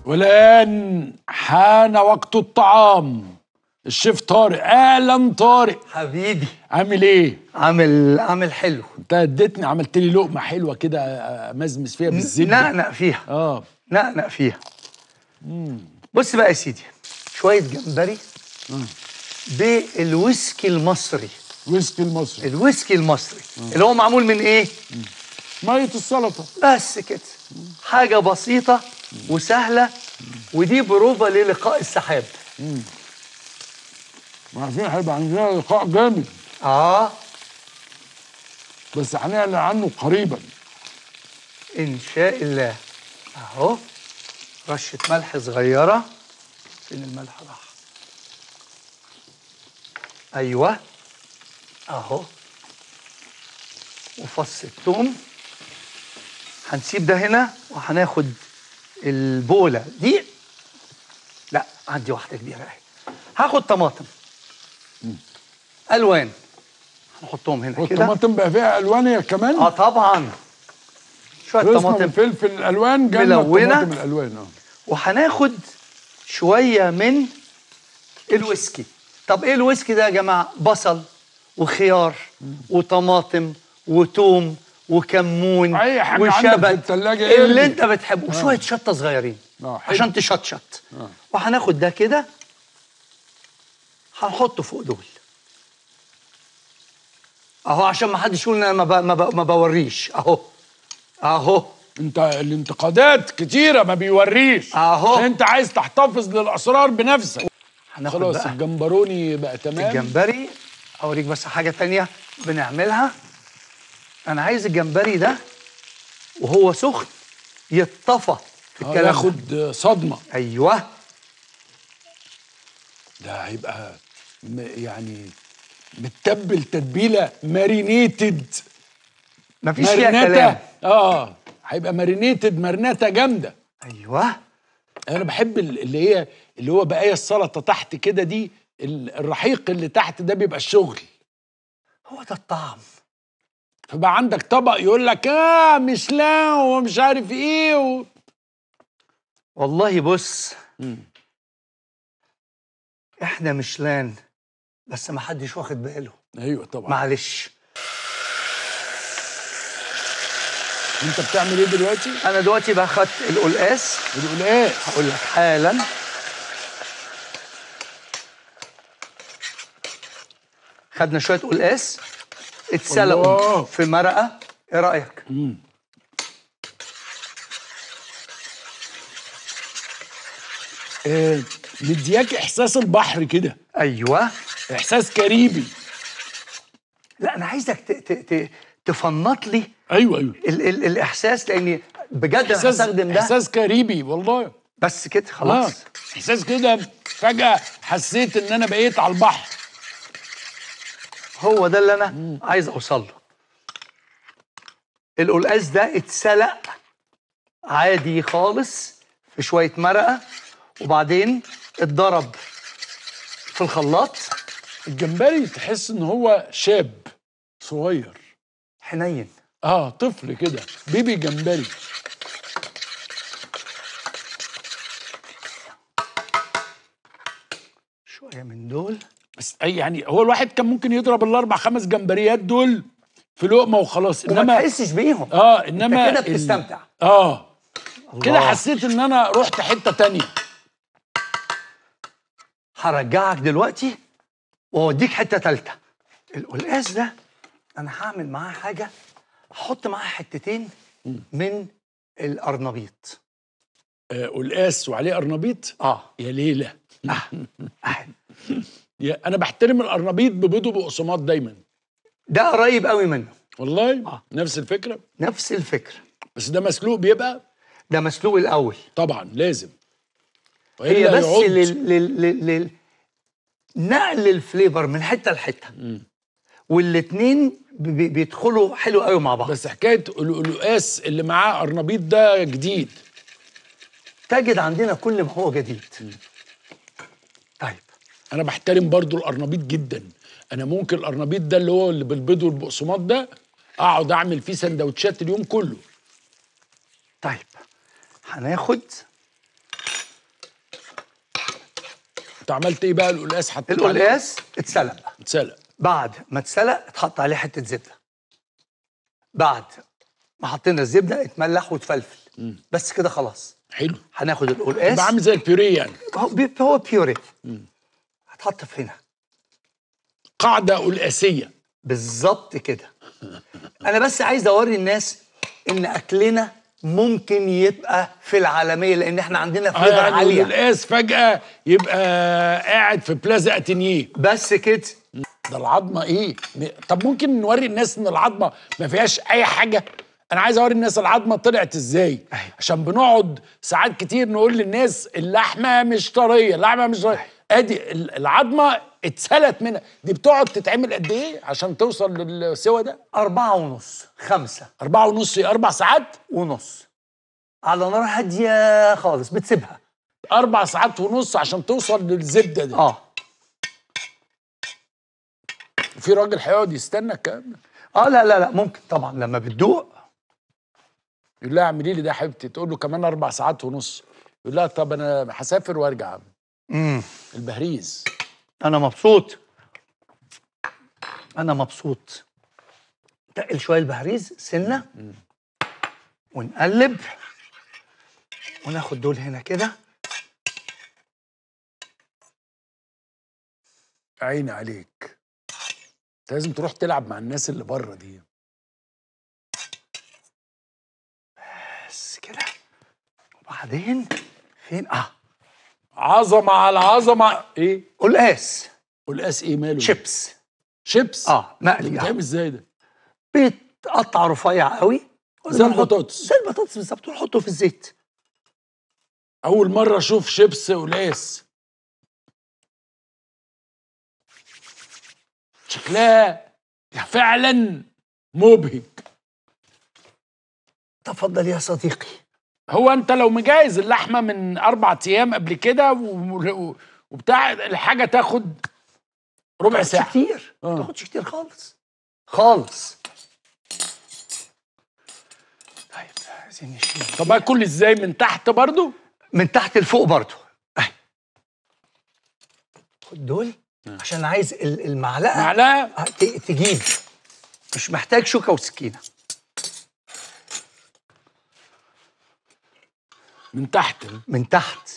والآن حان وقت الطعام الشيف طارق أهلا طارق حبيبي عامل إيه؟ عامل عامل حلو أنت اديتني عملت لي لقمة حلوة كده أمزمز فيها بالزبدة نقنق فيها آه نقنق فيها بص بقى يا سيدي شويه جمبري بالويسكي المصري ويسكي المصري الويسكي المصري اللي هو معمول من ايه مية السلطة بس كده حاجه بسيطه وسهله ودي بروفه للقاء السحاب عارفين هيبقى عندنا لقاء جامد اه بس هنعلن عنه قريبا ان شاء الله اهو رشه ملح صغيره فين الملح راح ايوه اهو وفص الثوم هنسيب ده هنا وهناخد البوله دي لا عندي واحده كبيره اهي هاخد طماطم الوان هنحطهم هنا كده والطماطم بقى فيها ألوان كمان اه طبعا شويه اسمه طماطم فلفل الألوان جنة ملونة. الطماطم الألوان آه وهناخد شويه من الويسكي طب ايه الويسكي ده يا جماعه بصل وخيار وطماطم وتوم وكمون أي حاجة عندك في وشبت التلاجة إيه إيه اللي دي؟ انت بتحبه وشويه شطه صغيرين آه، حلو. عشان تشطشط وهناخد ده كده هنحطه فوق دول اهو عشان ما حدش يقول ان انا ما, ب... ما, ب... ما بوريش اهو اهو انت الانتقادات كتيرة ما بيوريش أهو. عشان انت عايز تحتفظ للأسرار بنفسك هناخد خلاص بقى الجمبروني بقى تمام الجمبري اوريك بس حاجه تانية بنعملها انا عايز الجمبري ده وهو سخن يتطفى في آه، الكلام ده. ياخد صدمة ايوه ده هيبقى م- يعني متبل تتبيلة مارينيتد مفيش فيها كلام ماريناتا اه هيبقى مارينيتد ماريناتا جامدة ايوه انا بحب ال- اللي هي اللي هو بقايا السلطة تحت كده دي ال- الرحيق اللي تحت ده بيبقى الشغل هو ده الطعم فبقى عندك طبق يقول لك اه مش لا ومش عارف ايه و... والله بص مم. احنا مشلان بس ما حدش واخد باله ايوه طبعا معلش انت بتعمل ايه دلوقتي؟ انا دلوقتي باخد القلقاس بتقول ايه؟ هقول لك حالا خدنا شويه قلقاس اتسلقوا الله. في مرقه ايه رايك آه مدياك احساس البحر كده ايوه احساس كاريبي لا انا عايزك ت- ت- ت- تفنط لي ايوه ايوه ال ال الاحساس لاني بجد انا احساس هستخدم ده احساس كاريبي والله بس كده اه خلاص احساس كده فجأة حسيت ان انا بقيت على البحر هو ده اللي انا عايز اوصل له القلقاس ده اتسلق عادي خالص في شويه مرقه وبعدين اتضرب في الخلاط الجمبري تحس ان هو شاب صغير حنين اه طفل كده بيبي جمبري شويه من دول بس اي يعني هو الواحد كان ممكن يضرب الاربع خمس جمبريات دول في لقمه وخلاص وما انما تحسش بيهم اه انما كده ال- بتستمتع. اه كده الله. حسيت ان انا رحت حته تانية هرجعك دلوقتي واوديك حته ثالثه القلقاس ده انا هعمل معاه حاجه احط معاه حتتين من القرنبيط آه قلقاس وعليه قرنبيط اه يا ليله أه. يا انا بحترم القرنبيط ببيض وبقسماط دايما ده قريب قوي منه والله آه. نفس الفكره نفس الفكره بس ده مسلوق بيبقى ده مسلوق الاول طبعا لازم هي وإلا بس يعض. لل... لل... لل... لل... نقل الفليفر من حته لحته والاتنين بي- بيدخلوا حلو قوي مع بعض بس حكايه القلقاس اللي معاه قرنبيط ده جديد تجد عندنا كل ما هو جديد طيب انا بحترم برضو القرنبيط جدا انا ممكن القرنبيط ده اللي هو اللي بالبيض والبقسماط ده اقعد اعمل فيه سندوتشات اليوم كله طيب هناخد انت عملت ايه بقى القلقاس حطيت عليه؟ القلقاس اتسلق اتسلق بعد ما اتسلق اتحط عليه حته زبده بعد ما حطينا الزبده اتملح وتفلفل بس كده خلاص حلو هناخد القلقاس يبقى عامل زي البيوريه يعني هو بي- هو بيوري هتحط في هنا قاعده قلقاسيه بالظبط كده انا بس عايز اوري الناس ان اكلنا ممكن يبقى في العالميه لان احنا عندنا آه فليفر يعني عاليه القلقاس فجاه يبقى قاعد في بلازا اتينيه بس كده ده العظمه ايه م- طب ممكن نوري الناس ان العظمه ما فيهاش اي حاجه انا عايز اوري الناس العظمه طلعت ازاي أيوة. عشان بنقعد ساعات كتير نقول للناس اللحمه مش طريه اللحمه مش طريه ادي ال- العظمه اتسلت منها دي بتقعد تتعمل قد ايه عشان توصل للسوى ده أربعة ونص خمسة أربعة ونص أربع ساعات ونص على نار هادية خالص بتسيبها أربع ساعات ونص عشان توصل للزبدة دي اه في راجل هيقعد يستنى الكلام ده اه لا لا لا ممكن طبعا لما بتدوق يقول لها اعملي لي ده يا حبيبتي تقول له كمان أربع ساعات ونص يقول لها طب أنا هسافر وأرجع امم البهريز انا مبسوط انا مبسوط تقل شويه البهريز سنه ونقلب وناخد دول هنا كده عيني عليك انت لازم تروح تلعب مع الناس اللي بره دي بس كده وبعدين فين اه عظمه على عظمه ايه قلقاس والقاس ايه ماله شيبس شيبس اه مقلي بيتعمل يعني. ازاي ده بيتقطع رفيع قوي زي البطاطس. زي البطاطس بالظبط ونحطه في الزيت اول مره اشوف شيبس قلقاس شكلها فعلا مبهج تفضل يا صديقي هو انت لو مجهز اللحمه من اربع ايام قبل كده و- و- وبتاع الحاجه تاخد ربع تاخدش ساعه كتير آه. ما تاخدش كتير خالص خالص طيب عايزين نشيل طب اكل ازاي من تحت برضو من تحت لفوق برضو اهي خد دول عشان عايز ال- المعلقه معلقه آه، ت- تجيب مش محتاج شوكه وسكينه من تحت من تحت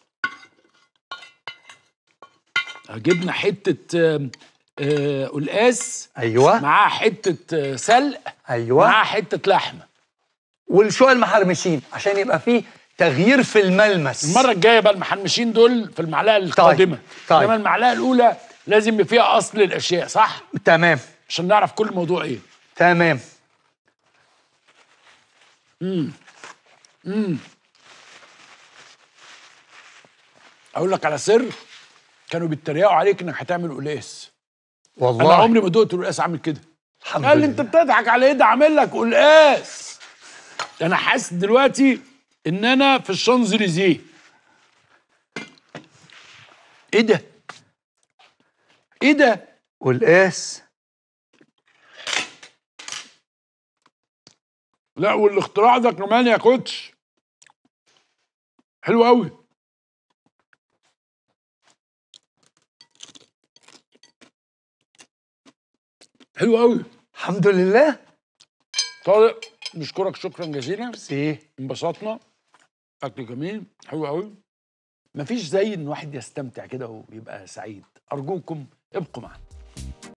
جبنا حته آم، آه، قلقاس ايوه معاها حته آه، سلق ايوه معاها حته لحمه والشويه المحرمشين عشان يبقى فيه تغيير في الملمس المره الجايه بقى المحنمشين دول في المعلقه القادمه طيب. انما المعلقه الاولى لازم يبقى فيها اصل الاشياء صح تمام عشان نعرف كل موضوع ايه تمام اقول لك على سر كانوا بيتريقوا عليك انك هتعمل قلقاس انا والله عمري ما دقت قلقاس عامل كده الحمد قال لي لله. انت بتضحك على ايه ده عامل لك قلقاس انا حاسس دلوقتي ان انا في الشانزليزيه ايه ده ايه ده والقاس لا والاختراع ده كمان يا كوتش حلو قوي حلو قوي الحمد لله طارق نشكرك شكرا جزيلا ايه انبسطنا اكل جميل حلو قوي مفيش زي ان واحد يستمتع كده ويبقى سعيد ارجوكم ابقوا معنا